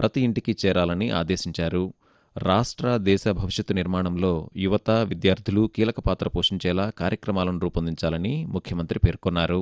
ప్రతి ఇంటికి చేరాలని ఆదేశించారు రాష్ట్ర దేశ భవిష్యత్తు నిర్మాణంలో యువత విద్యార్థులు కీలక పాత్ర పోషించేలా కార్యక్రమాలను రూపొందించాలని ముఖ్యమంత్రి పేర్కొన్నారు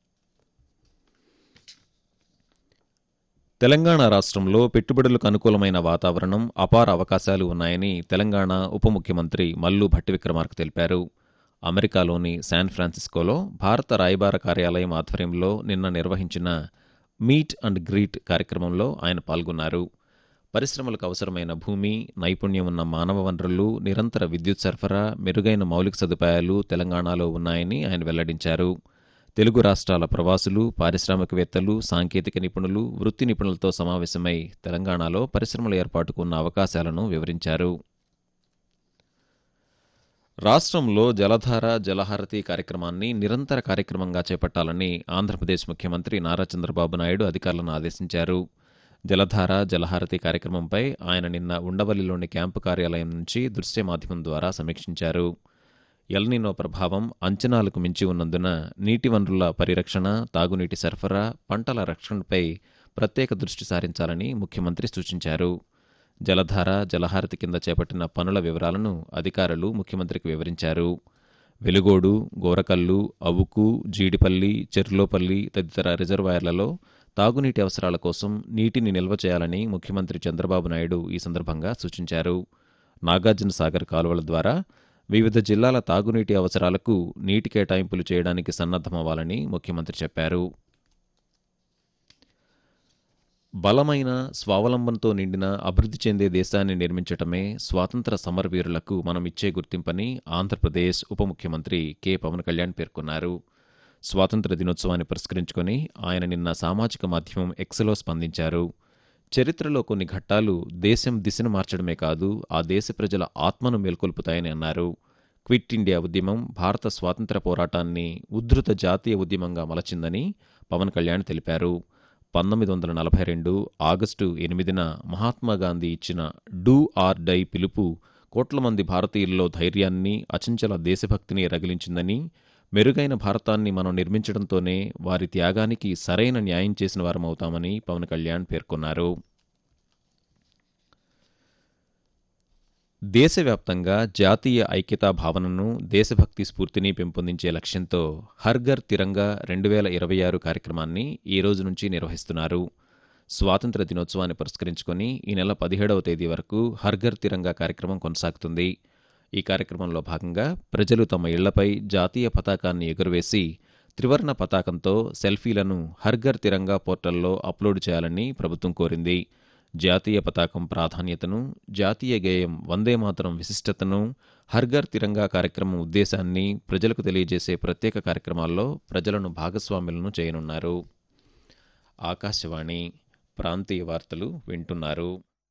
తెలంగాణ రాష్ట్రంలో పెట్టుబడులకు అనుకూలమైన వాతావరణం అపార అవకాశాలు ఉన్నాయని తెలంగాణ ఉప ముఖ్యమంత్రి మల్లు భట్టి విక్రమార్క తెలిపారు అమెరికాలోని శాన్ ఫ్రాన్సిస్కోలో భారత రాయబార కార్యాలయం ఆధ్వర్యంలో నిన్న నిర్వహించిన మీట్ అండ్ గ్రీట్ కార్యక్రమంలో ఆయన పాల్గొన్నారు పరిశ్రమలకు అవసరమైన భూమి నైపుణ్యం ఉన్న మానవ వనరులు నిరంతర విద్యుత్ సరఫరా మెరుగైన మౌలిక సదుపాయాలు తెలంగాణలో ఉన్నాయని ఆయన వెల్లడించారు తెలుగు రాష్ట్రాల ప్రవాసులు పారిశ్రామికవేత్తలు సాంకేతిక నిపుణులు వృత్తి నిపుణులతో సమావేశమై తెలంగాణలో పరిశ్రమల ఏర్పాటుకు ఉన్న అవకాశాలను వివరించారు రాష్ట్రంలో జలధార జలహారతి కార్యక్రమాన్ని నిరంతర కార్యక్రమంగా చేపట్టాలని ఆంధ్రప్రదేశ్ ముఖ్యమంత్రి నారా చంద్రబాబు నాయుడు అధికారులను ఆదేశించారు జలధార జలహారతి కార్యక్రమంపై ఆయన నిన్న ఉండవల్లిలోని క్యాంపు కార్యాలయం నుంచి దృశ్య మాధ్యమం ద్వారా సమీక్షించారు ఎల్నినో ప్రభావం అంచనాలకు మించి ఉన్నందున నీటి వనరుల పరిరక్షణ తాగునీటి సరఫరా పంటల రక్షణపై ప్రత్యేక దృష్టి సారించాలని ముఖ్యమంత్రి సూచించారు జలధార జలహారతి కింద చేపట్టిన పనుల వివరాలను అధికారులు ముఖ్యమంత్రికి వివరించారు వెలుగోడు గోరకల్లు అవుకు జీడిపల్లి చెర్లోపల్లి తదితర రిజర్వాయర్లలో తాగునీటి అవసరాల కోసం నీటిని నిల్వ చేయాలని ముఖ్యమంత్రి చంద్రబాబు నాయుడు ఈ సందర్భంగా సూచించారు నాగార్జున సాగర్ కాలువల ద్వారా వివిధ జిల్లాల తాగునీటి అవసరాలకు నీటి కేటాయింపులు చేయడానికి సన్నద్ధమవ్వాలని ముఖ్యమంత్రి చెప్పారు బలమైన స్వావలంబనతో నిండిన అభివృద్ధి చెందే దేశాన్ని నిర్మించటమే స్వాతంత్ర సమరవీరులకు మనం ఇచ్చే గుర్తింపని ఆంధ్రప్రదేశ్ ఉప ముఖ్యమంత్రి కె పవన్ కళ్యాణ్ పేర్కొన్నారు స్వాతంత్ర దినోత్సవాన్ని పురస్కరించుకొని ఆయన నిన్న సామాజిక మాధ్యమం ఎక్స్లో స్పందించారు చరిత్రలో కొన్ని ఘట్టాలు దేశం దిశను మార్చడమే కాదు ఆ దేశ ప్రజల ఆత్మను మేల్కొల్పుతాయని అన్నారు క్విట్ ఇండియా ఉద్యమం భారత స్వాతంత్ర పోరాటాన్ని ఉద్ధృత జాతీయ ఉద్యమంగా మలచిందని పవన్ కళ్యాణ్ తెలిపారు పంతొమ్మిది వందల నలభై రెండు ఆగస్టు ఎనిమిదిన మహాత్మాగాంధీ ఇచ్చిన డూ ఆర్ డై పిలుపు కోట్ల మంది భారతీయుల్లో ధైర్యాన్ని అచంచల దేశభక్తిని రగిలించిందని మెరుగైన భారతాన్ని మనం నిర్మించడంతోనే వారి త్యాగానికి సరైన న్యాయం చేసిన వారమవుతామని పవన్ కళ్యాణ్ పేర్కొన్నారు దేశవ్యాప్తంగా జాతీయ ఐక్యతా భావనను దేశభక్తి స్ఫూర్తిని పెంపొందించే లక్ష్యంతో హర్ఘర్ తిరంగా రెండు వేల ఇరవై ఆరు కార్యక్రమాన్ని ఈ రోజు నుంచి నిర్వహిస్తున్నారు స్వాతంత్ర దినోత్సవాన్ని పురస్కరించుకొని ఈ నెల పదిహేడవ తేదీ వరకు హర్ఘర్ తిరంగా కార్యక్రమం కొనసాగుతుంది ఈ కార్యక్రమంలో భాగంగా ప్రజలు తమ ఇళ్లపై జాతీయ పతాకాన్ని ఎగురవేసి త్రివర్ణ పతాకంతో సెల్ఫీలను హర్ఘర్ తిరంగా పోర్టల్లో అప్లోడ్ చేయాలని ప్రభుత్వం కోరింది జాతీయ పతాకం ప్రాధాన్యతను జాతీయ గేయం వందే మాతరం విశిష్టతను హర్ఘర్ తిరంగా కార్యక్రమం ఉద్దేశాన్ని ప్రజలకు తెలియజేసే ప్రత్యేక కార్యక్రమాల్లో ప్రజలను భాగస్వాములను చేయనున్నారు ఆకాశవాణి ప్రాంతీయ వార్తలు వింటున్నారు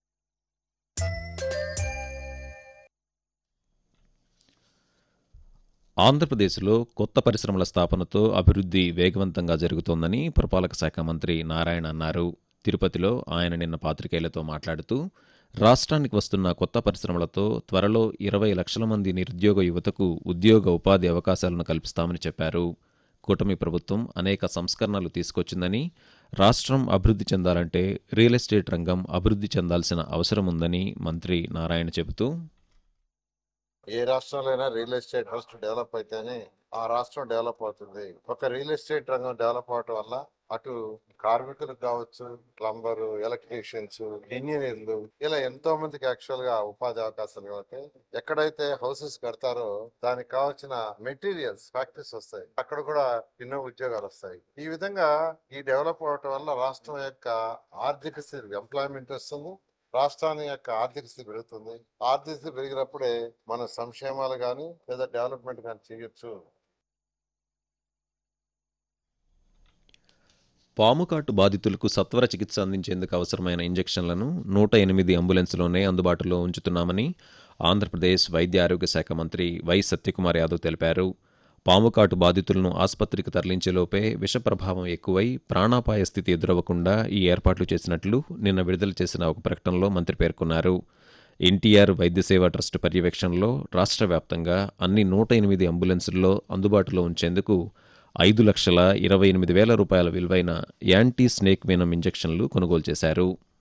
ఆంధ్రప్రదేశ్లో కొత్త పరిశ్రమల స్థాపనతో అభివృద్ధి వేగవంతంగా జరుగుతోందని పురపాలక శాఖ మంత్రి నారాయణ అన్నారు తిరుపతిలో ఆయన నిన్న పాత్రికేయులతో మాట్లాడుతూ రాష్ట్రానికి వస్తున్న కొత్త పరిశ్రమలతో త్వరలో ఇరవై లక్షల మంది నిరుద్యోగ యువతకు ఉద్యోగ ఉపాధి అవకాశాలను కల్పిస్తామని చెప్పారు కూటమి ప్రభుత్వం అనేక సంస్కరణలు తీసుకొచ్చిందని రాష్ట్రం అభివృద్ధి చెందాలంటే రియల్ ఎస్టేట్ రంగం అభివృద్ధి చెందాల్సిన అవసరం ఉందని మంత్రి నారాయణ చెబుతూ ఏ రాష్ట్రంలో అయినా రియల్ ఎస్టేట్ ఫస్ట్ డెవలప్ అయితేనే ఆ రాష్ట్రం డెవలప్ అవుతుంది ఒక రియల్ ఎస్టేట్ రంగం డెవలప్ అవటం వల్ల అటు కార్మికులకు కావచ్చు ప్లంబర్ ఎలక్ట్రీషియన్స్ ఇంజనీర్లు ఇలా ఎంతో మందికి యాక్చువల్ గా ఉపాధి అవకాశాలు కలుగుతాయి ఎక్కడైతే హౌసెస్ కడతారో దానికి కావాల్సిన మెటీరియల్స్ ఫ్యాక్టరీస్ వస్తాయి అక్కడ కూడా ఎన్నో ఉద్యోగాలు వస్తాయి ఈ విధంగా ఈ డెవలప్ అవటం వల్ల రాష్ట్రం యొక్క ఆర్థిక స్థితి ఎంప్లాయ్మెంట్ వస్తుంది రాష్ట్రాన్ని యొక్క ఆర్థిక స్థితి పెరుగుతుంది ఆర్థిక స్థితి పెరిగినప్పుడే మన సంక్షేమాలు కానీ లేదా డెవలప్మెంట్ కానీ చేయొచ్చు పాముకాటు బాధితులకు సత్వర చికిత్స అందించేందుకు అవసరమైన ఇంజెక్షన్లను నూట ఎనిమిది అంబులెన్స్లోనే అందుబాటులో ఉంచుతున్నామని ఆంధ్రప్రదేశ్ వైద్య ఆరోగ్య శాఖ మంత్రి వై సత్యకుమార్ యాదవ్ తెలిపారు పాముకాటు బాధితులను ఆసుపత్రికి తరలించేలోపే విష ప్రభావం ఎక్కువై ప్రాణాపాయ స్థితి ఎదురవ్వకుండా ఈ ఏర్పాట్లు చేసినట్లు నిన్న విడుదల చేసిన ఒక ప్రకటనలో మంత్రి పేర్కొన్నారు ఎన్టీఆర్ వైద్య సేవా ట్రస్ట్ పర్యవేక్షణలో రాష్ట్ర వ్యాప్తంగా అన్ని నూట ఎనిమిది అంబులెన్సుల్లో అందుబాటులో ఉంచేందుకు ఐదు లక్షల ఇరవై ఎనిమిది వేల రూపాయల విలువైన యాంటీ స్నేక్ వెనం ఇంజెక్షన్లు కొనుగోలు చేశారు